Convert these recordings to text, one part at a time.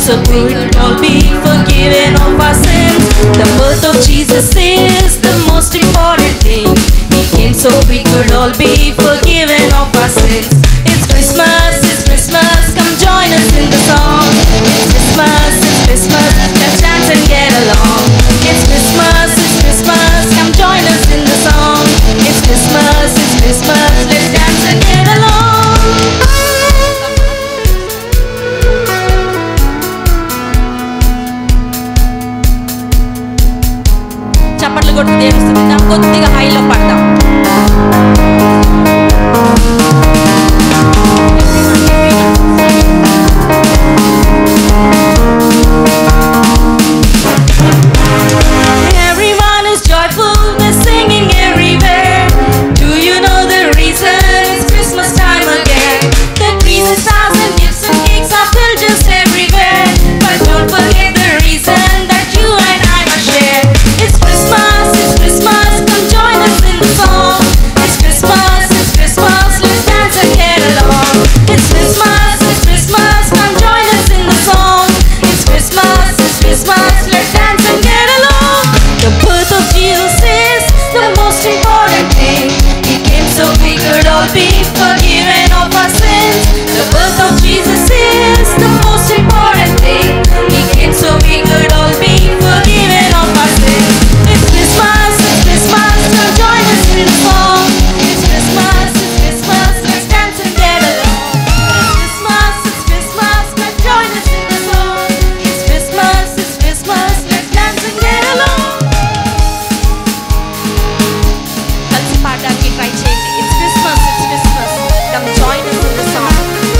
so we could all be forgiven of our sins. The birth of Jesus is the most important thing. He came so we could all be forgiven of our sins. It's Christmas, it's Christmas, come join us in the song. It's Christmas, it's Christmas, let's dance and get along. It's Christmas, it's Christmas, come join us in the song. It's Christmas, it's Christmas, let's dance and get along. చప్పట్లు కొడుతూ దేవుని స్తుతిద్దాం కొద్దిగా హైలో పడదాం Everyone is joyful, they're singing everywhere. Do you know the reason? It's Christmas time again. The trees and stars and gifts and cakes are filled just everywhere. But don't forget the reason that you and I must share. It's Christmas, it's Christmas, come join us in the song. It's Christmas, it's Christmas, let's dance and get along. It's Christmas, it's Christmas, come join us in the song. It's Christmas, it's Christmas, let's dance and get along. The birth of Jesus is the most important thing. He came so we could all be forgiven of our sins. The birth of Jesus is the most important thing. He came so we could all be forgiven of our sins. It's Christmas, it's Christmas, come join us in the song. It's Christmas, it's Christmas, let's dance and get along. It's Christmas, it's Christmas, come join us in the song. It's Christmas, it's Christmas, let's dance and get along. కలిసి పాడడానికి try చేయండి it's Christmas it's Christmas come join us in the song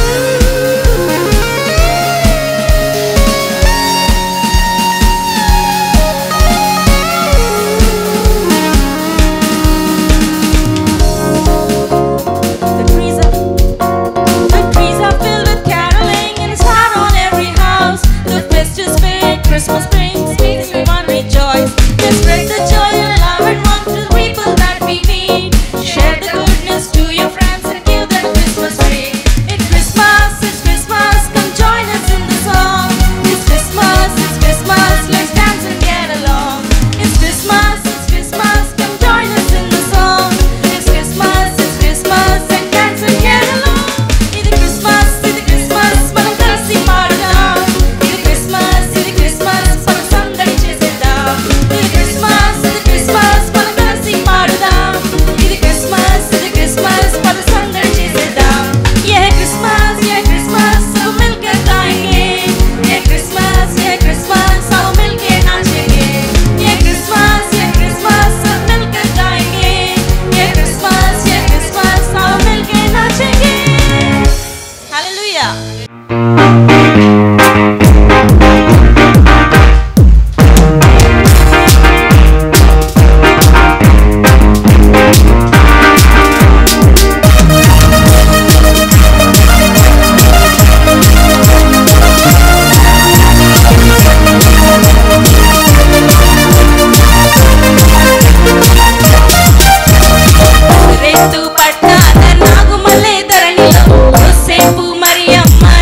The trees are the trees are filled with caroling and it's hot on every house. The festive spirit Christmas brings makes everyone rejoice. Let's spread the joy and love and warmth to the people that we meet. Share the goodness to your friends and give them Christmas tree. It's Christmas, it's Christmas, come join us in the song. It's Christmas, it's Christmas, let's dance and get along. It's Christmas, it's Christmas, come join us in the song. It's Christmas, it's Christmas, and dance and get along. ఇది Christmas ఇది Christmas మనం కలిసి పాడుదాం ఇది Christmas ఇది Christmas మనం సందడి చేసేద్దాం ఇది క్రిస్మస్ ఇది క్రిస్మస్ మనం కలిసి పాడుదాం ఇది క్రిస్మస్ ఇది క్రిస్మస్ మనం సందడి చేసేద్దాం ये क्रिसमस ये क्रिसमस सब मिलकर गाएंगे ये क्रिसमस ये क्रिसमस सब मिलके नाचेंगे ये क्रिसमस ये क्रिसमस सब मिलकर गाएंगे ये क्रिसमस ये क्रिसमस सब मिलके नाचेंगे हालेलुया రేతు పట్టాల నాగుమల్లే ధరణిలో యోసేపు మరియమ్మ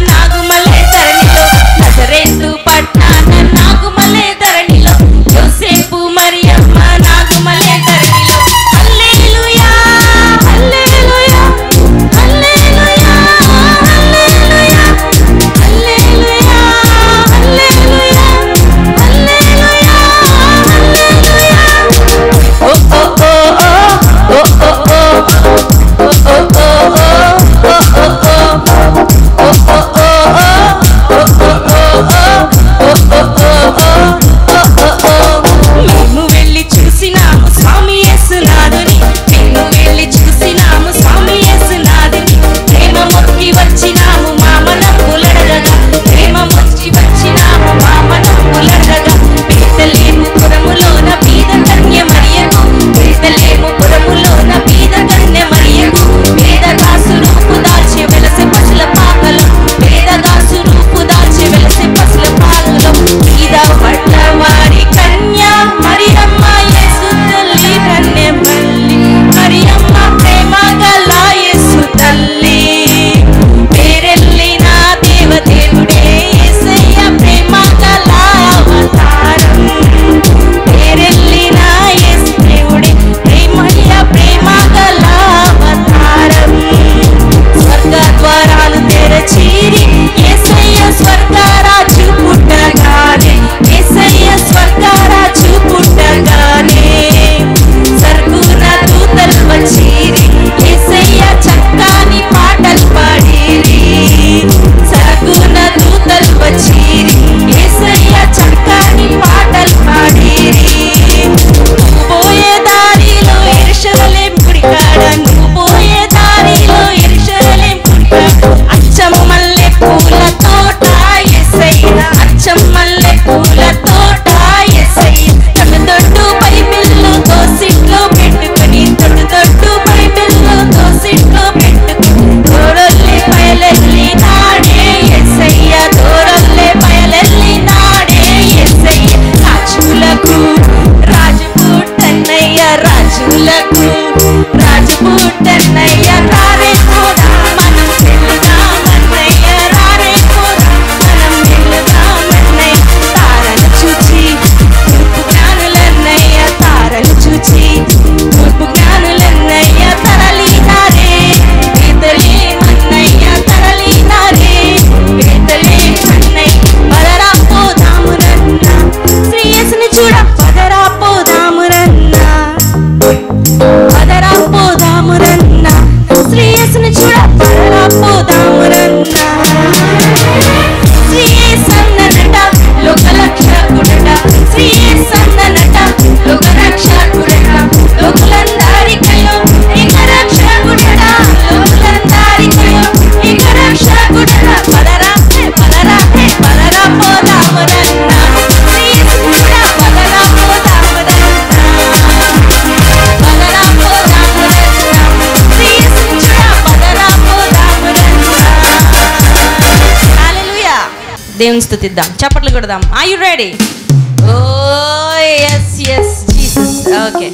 దేవుని స్థుతిద్దాం చప్పట్లు కొడదాం are you ready oh yes yes Jesus okay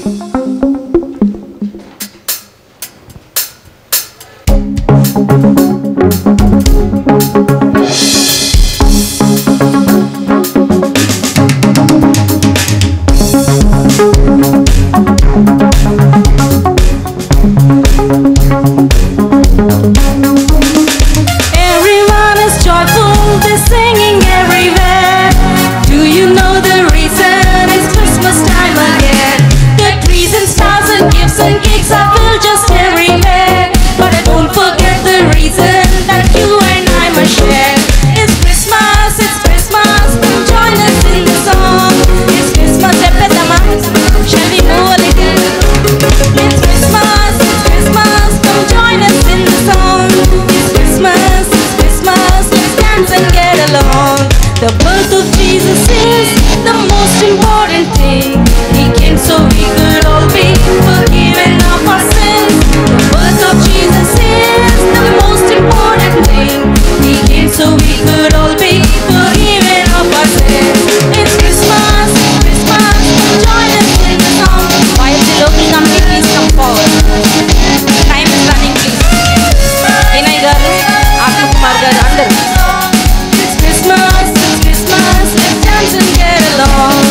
Everyone is joyful, they're singing everywhere. Do you know the reason? It's Christmas time again. The trees and stars and gifts and cakes are filled just everywhere. But don't forget the reason that you and I must share. It's Christmas, it's Christmas. Come join us in the song. It's Christmas, Epidama. Shall we move a little? It's Christmas, it's Christmas. Come join us in the song. It's Christmas, it's Christmas. Let's dance and get along. The birth of Jesus is the most important thing. He came so we could all be forgiven of our sins. The birth of Jesus is the most important thing. He came so we could all be forgiven of our sins. It's Christmas, it's Christmas. Join us in the song. While the local committee please come forward. Time is running please. Vinay గారు ఆత్మ కుమార్ గారు అందరూ It's Christmas, it's Christmas, let's dance and get along.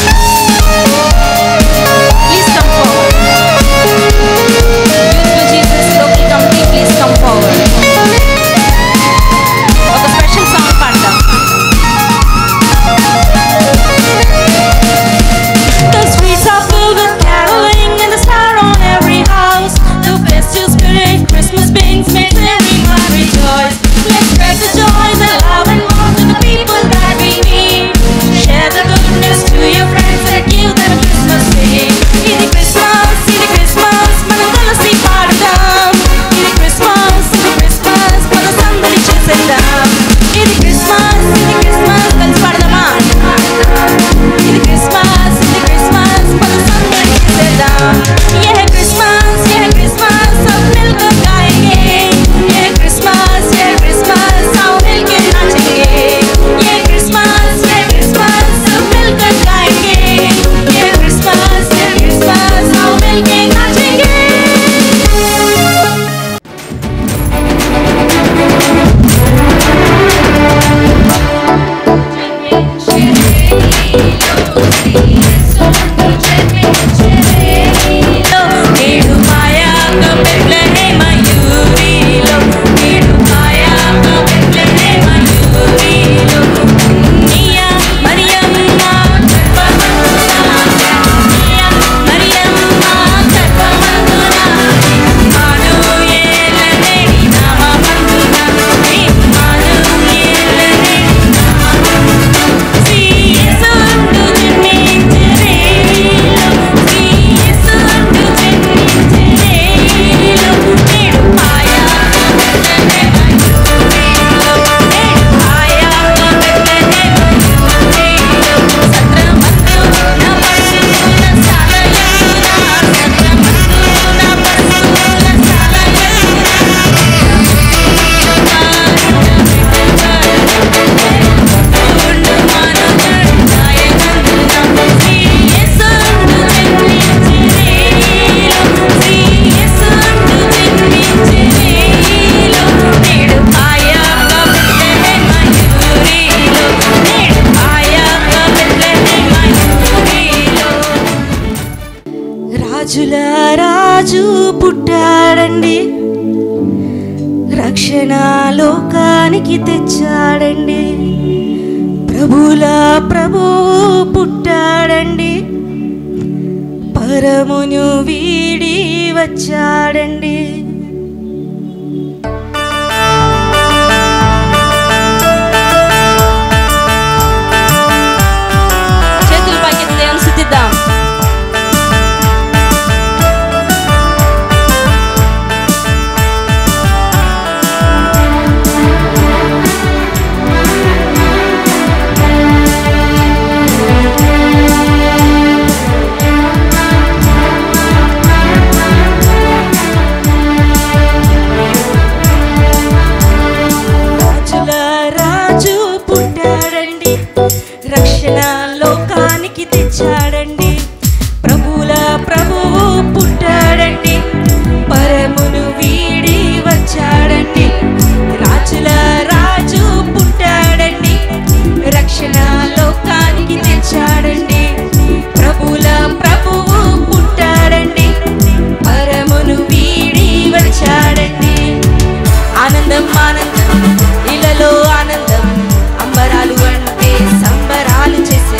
Please come forward. Youthful Jesus local committee, please come forward. ఒక special song పాడతాం The streets are filled with caroling and the star on every house. The festive spirit Christmas brings makes everyone rejoice. Let's spread the joy, the love and warmth to the people that we meet. Share the goodness to your friends and give them Christmas day. ఇది Christmas, ఇది Christmas, మనం కలిసి పాడదాం. ఇది Christmas, ఇది Christmas, మన సందడి చేసేద్దాం. ఇది Christmas, ఇది Christmas, కలిసి పాడదామా? ఇది Christmas, ఇది Christmas, మన సందడి చేసేద్దాం. यह Christmas, यह Christmas, सब मिलकर गाएंगे. यह Christmas, यह Christmas, आओ मिलके नाचेंगे. यह Christmas, यह Christmas, सब मिलकर गाएंगे. यह Christmas, यह Christmas, आओ मिलके नाचेंगे. నేడు మాయాక బెత్లెహేమ యూరిలో నేడు మాయాక బెత్లెహేమ యూరిలో నియా మరియమ్మ గర్భమందున నియా మరియమ్మ గర్భమందున మానుయేల నేడి నామమందున నీ మానుయేల నేడి నామమందున శ్రీ యేసుండు జన్మించెనేలో శ్రీ యేసుండు జన్మించెనేలో నేడు మాయాక బెత్లెహేమ యూరిలో నేడు మాయాక బెత్లెహేమ యూరిలో సత్రమందు నా పశువుల సాలయందున సత్రమందు నా పశువుల సాలయందున రాజుల రాజు పుట్టాడండి రక్షణ లోకానికి తెచ్చాడండి ప్రభుల ప్రభు పుట్టాడండి పరమును వీడి వచ్చాడండి చేతులు పైకి దేవుని స్థుతిద్దాం రక్షణ లోకానికి తెచ్చాడండి ప్రభుల ప్రభువు పుట్టాడండి పరమును వీడి వచ్చాడండి రాజుల రాజు పుట్టాడండి రక్షణ లోకానికి తెచ్చాడండి ప్రభుల ప్రభువు పుట్టాడండి పరమును వీడి వచ్చాడండి ఆనందం ఆనందం ఇలలో ఆనందం అంబరాలు అంటే సంబరాలు చేసే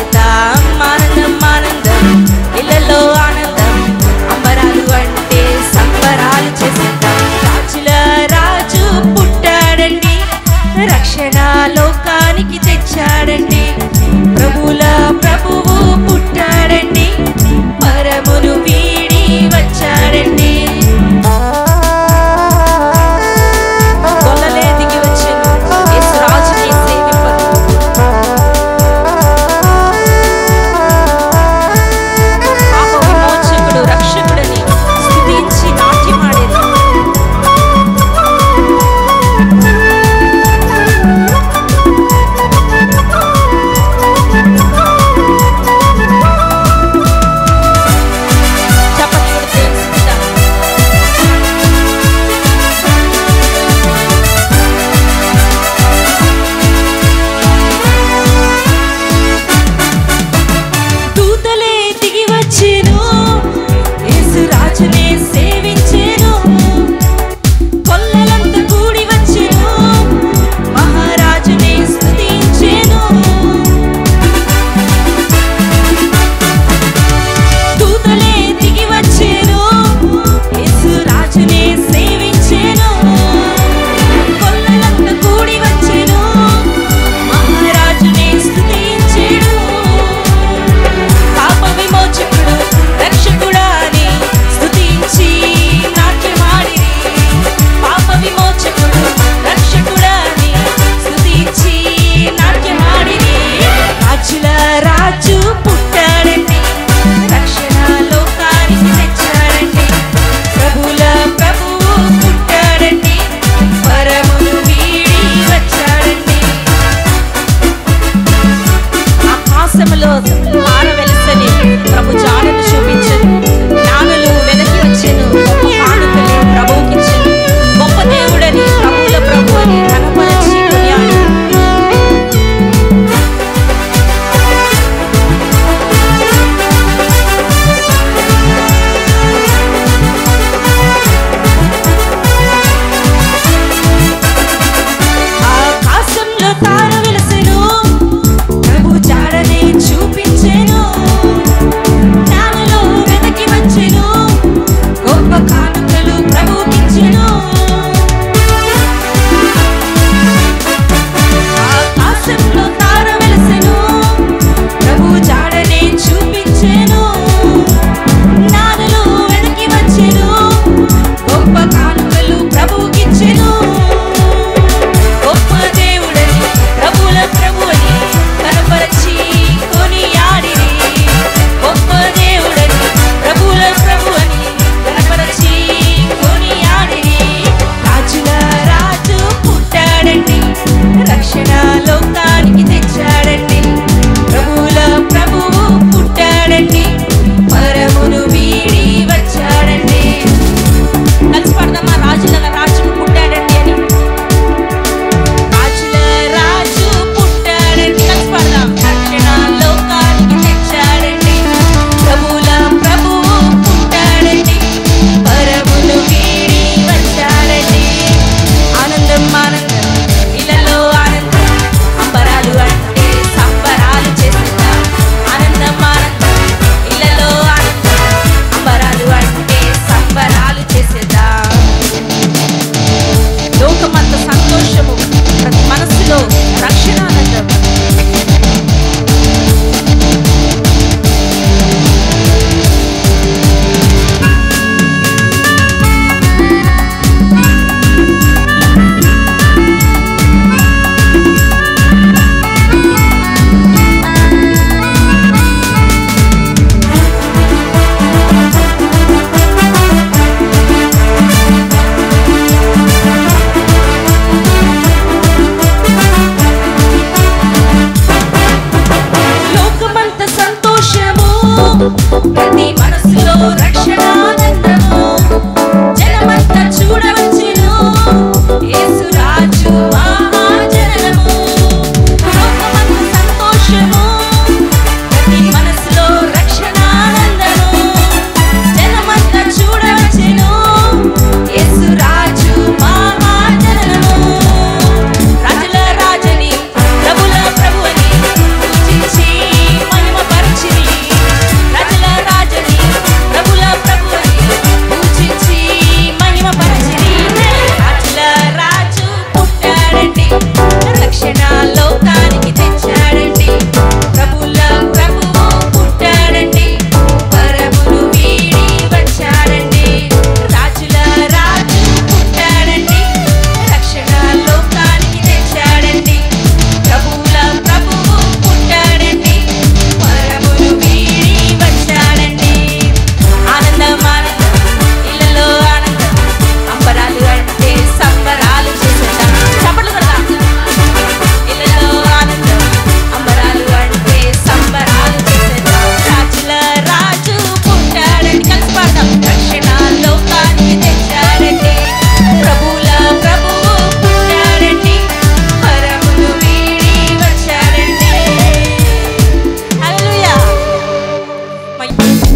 రక్షణ లోకానికి తెచ్చాడండి ప్రభుల ప్రభువు పుట్టాడండి పరమును వీడి వచ్చాడండి రాజుల రాజు పుట్టాడండి రక్షణ లోకానికి తెచ్చాడండి ప్రభువుల ప్రభువు పుట్టాడండి పరమును వీడి వచ్చాడండి ఆనందం ఆనందం ఇళ్ళలో ఆనందం అంబరాలు అంటే సంబరాలు చేసేద్దాం చప్పట్లు కొడదాం ఇళ్ళలో ఆనందం అంబరాలు అంటే సంబరాలు చేసేద్దాం రాజుల రాజు పుట్టాడండి కలిసి పాడదాం రక్షణ లోకానికి తెచ్చాడండి ప్రభువుల ప్రభువు పుట్టాడండి పరమును వీడి వచ్చాడండి hallelujah my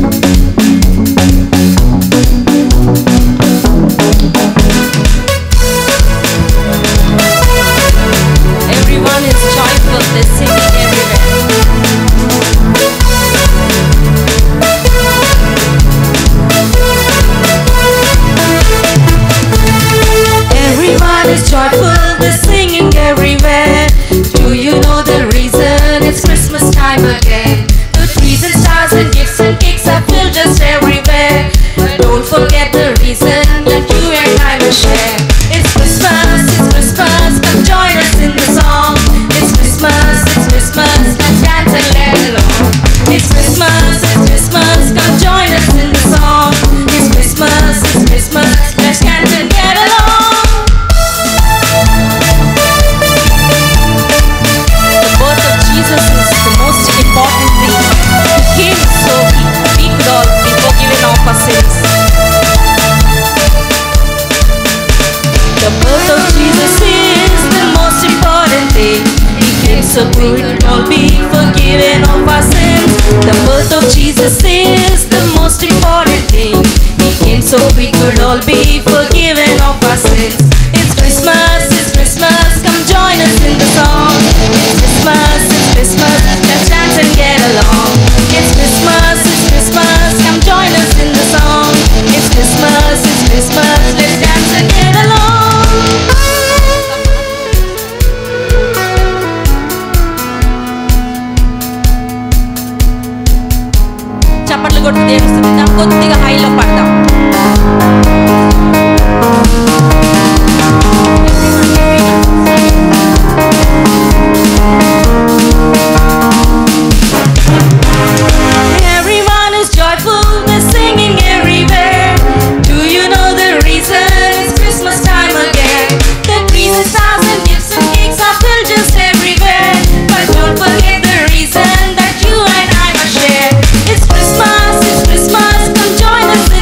Everyone is joyful, they're singing everywhere. Everyone is joyful, they're singing everywhere. Do you know the reason? It's Christmas time again. The trees and stars and gifts and cakes are filled just everywhere. But don't forget the reason that you and I will share. It's Christmas, it's Christmas, come join us in the song. It's Christmas, it's Christmas, let's dance and let along. It's Christmas, it's Christmas, come join us in the song. It's Christmas, it's Christmas, let's dance and get along. The birth of Jesus is the most important thing. He came so he, we could all be forgiven of our sins. The birth of Jesus is the most important thing. He came so we could all be forgiven of our sins. The birth of Jesus is the most important thing. He came so we could all be forgiven of our sins. It's Christmas, it's Christmas, come join us in the song. It's Christmas, it's Christmas, let's dance and get along. It's Christmas, it's Christmas, come join us in the song. It's Christmas, it's Christmas, let's dance and get along. చప్పట్లు కొట్టి దేవుని స్తుతిద్దాం కొద్దిగా హైలో పడదాం Everyone is joyful, they're singing everywhere. Do you know the reason? It's Christmas time again. The trees and stars and gifts and cakes are filled just everywhere. But don't forget the reason that you and I must share. It's Christmas, it's Christmas, come join us in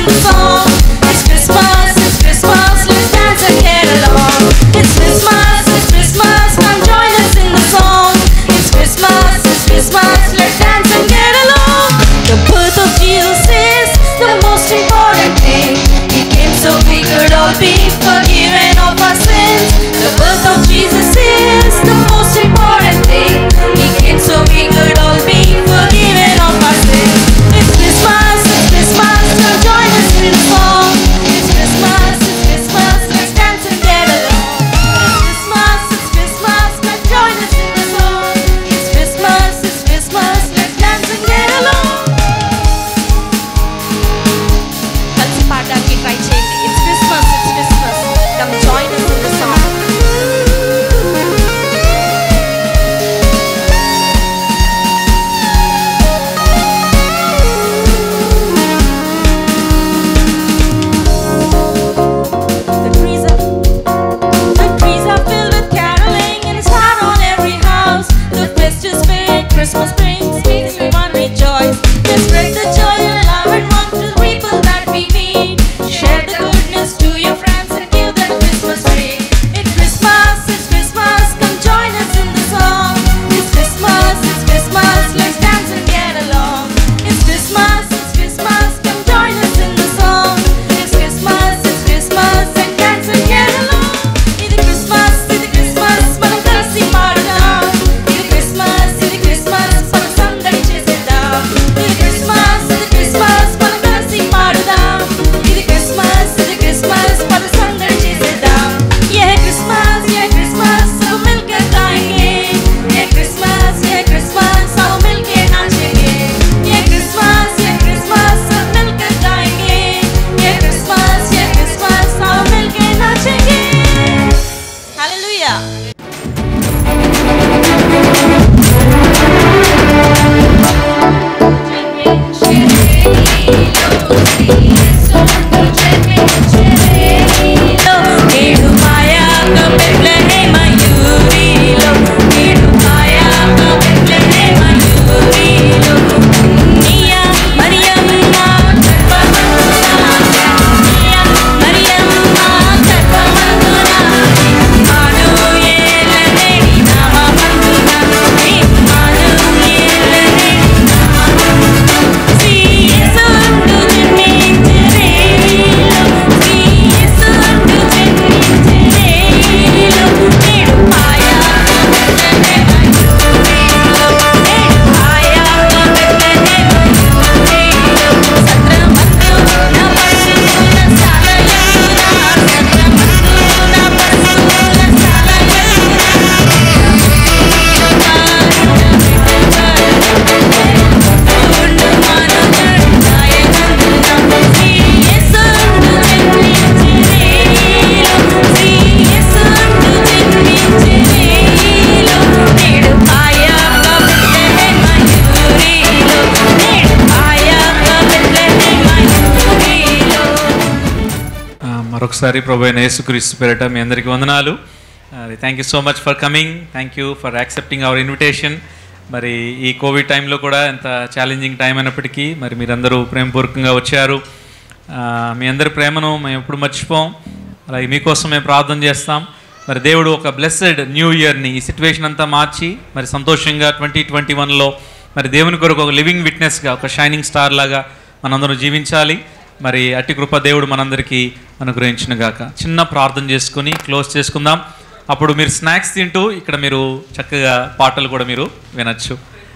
మరొకసారి ప్రభు అయిన యేసుక్రీస్తు పేరట మీ అందరికీ వందనాలు thank you so much for coming thank you for accepting our invitation మరి ఈ Covid టైంలో కూడా ఎంత ఛాలెంజింగ్ టైం అయినప్పటికీ మరి మీరందరూ ప్రేమపూర్వకంగా వచ్చారు ఆ, మీ అందరి ప్రేమను మేము ఎప్పుడు మర్చిపోం అలాగే మీకోసం మేము ప్రార్థన చేస్తాం మరి దేవుడు ఒక బ్లెస్సెడ్ న్యూ ఇయర్ని ఈ సిచ్యువేషన్ అంతా మార్చి మరి సంతోషంగా ట్వంటీ ట్వంటీ వన్లో మరి దేవుని కొరకు ఒక లివింగ్ విట్నెస్గా ఒక షైనింగ్ స్టార్ లాగా మనందరం జీవించాలి మరి అట్టి కృప దేవుడు మనందరికీ అనుగ్రహించిన గాక చిన్న ప్రార్థన చేసుకుని క్లోజ్ చేసుకుందాం అప్పుడు మీరు స్నాక్స్ తింటూ ఇక్కడ మీరు చక్కగా పాటలు కూడా మీరు వినొచ్చు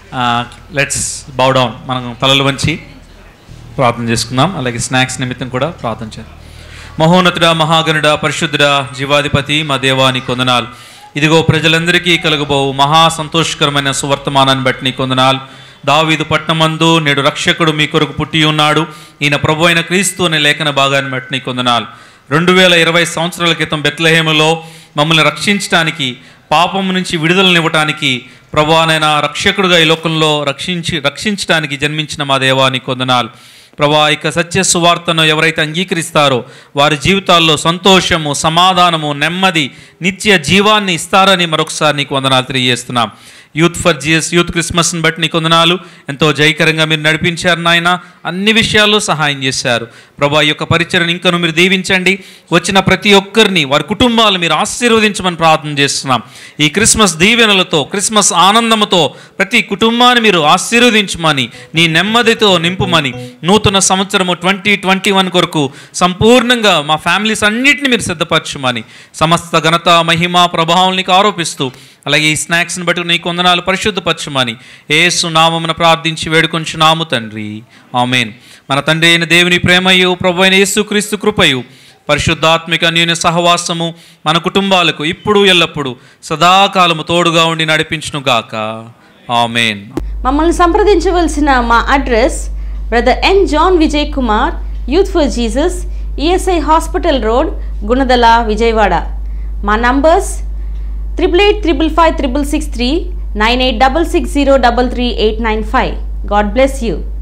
లెట్స్ బౌ డౌన్ మనం తలలు వంచి ప్రార్థన చేసుకుందాం అలాగే స్నాక్స్ నిమిత్తం కూడా ప్రార్థన చేద్దాం మహోన్నతుడా మహాగణుడా పరిశుద్ధుడా జీవాధిపతి మా దేవాని కొందనాలు ఇదిగో ప్రజలందరికీ కలుగబో మహా సంతోషకరమైన సువర్తమానాన్ని బట్టి నీ కొందనాలు దావీదు పట్నమందు నేడు రక్షకుడు మీ కొరకు పుట్టి ఉన్నాడు ఈయన ప్రభు అయిన క్రీస్తు అనే లేఖన భాగాన్ని బట్టి నీ కొందనాలు రెండు వేల ఇరవై సంవత్సరాల క్రితం బెత్లహేములో మమ్మల్ని రక్షించడానికి పాపం నుంచి విడుదలనివ్వటానికి ప్రభానైనా రక్షకుడుగా ఈ లోకంలో రక్షించి రక్షించడానికి జన్మించిన మా దేవాని కొందనాలు ప్రభా ఇక సత్య సువార్తను ఎవరైతే అంగీకరిస్తారో వారి జీవితాల్లో సంతోషము సమాధానము నెమ్మది నిత్య జీవాన్ని ఇస్తారని మరొకసారి నీకు వందనాలు తెలియజేస్తున్నాం యూత్ ఫర్ జిఎస్ యూత్ క్రిస్మస్ని బట్టి నీకు వందనాలు ఎంతో జయకరంగా మీరు నడిపించారు నాయన అన్ని విషయాల్లో సహాయం చేశారు ప్రభా ఈ యొక్క పరిచయను ఇంకను మీరు దీవించండి వచ్చిన ప్రతి ఒక్కరిని వారి కుటుంబాలు మీరు ఆశీర్వదించమని ప్రార్థన చేస్తున్నాం ఈ క్రిస్మస్ దీవెనలతో క్రిస్మస్ ఆనందముతో ప్రతి కుటుంబాన్ని మీరు ఆశీర్వదించమని నీ నెమ్మదితో నింపుమని నూతన సంవత్సరము ట్వంటీ ట్వంటీ వన్ కొరకు సంపూర్ణంగా మా ఫ్యామిలీస్ అన్నిటిని మీరు సిద్ధపరచమని సమస్త ఘనత మహిమ ప్రభావం నీకు ఆరోపిస్తూ అలాగే ఈ స్నాక్స్ని బట్టి నీకు వందనాలు పరిశుద్ధపరచమని ఏసు నామమున ప్రార్థించి వేడుకొంచున్నాము తండ్రి ఆమెన్ మన తండ్రి అయిన దేవుని ప్రేమయు ప్రభు అయిన యేసుక్రీస్తు కృపయు పరిశుద్ధాత్మిక అన్యోన్య సహవాసము మన కుటుంబాలకు ఇప్పుడు ఎల్లప్పుడు సదాకాలము తోడుగా ఉండి నడిపించును గాక ఆమెన్ మమ్మల్ని సంప్రదించవలసిన మా address brother N John Vijay Kumar youth for Jesus ESI hospital road Gunadala Vijayawada మా numbers triple eight triple five triple six three nine eight double six zero double three eight nine five God bless you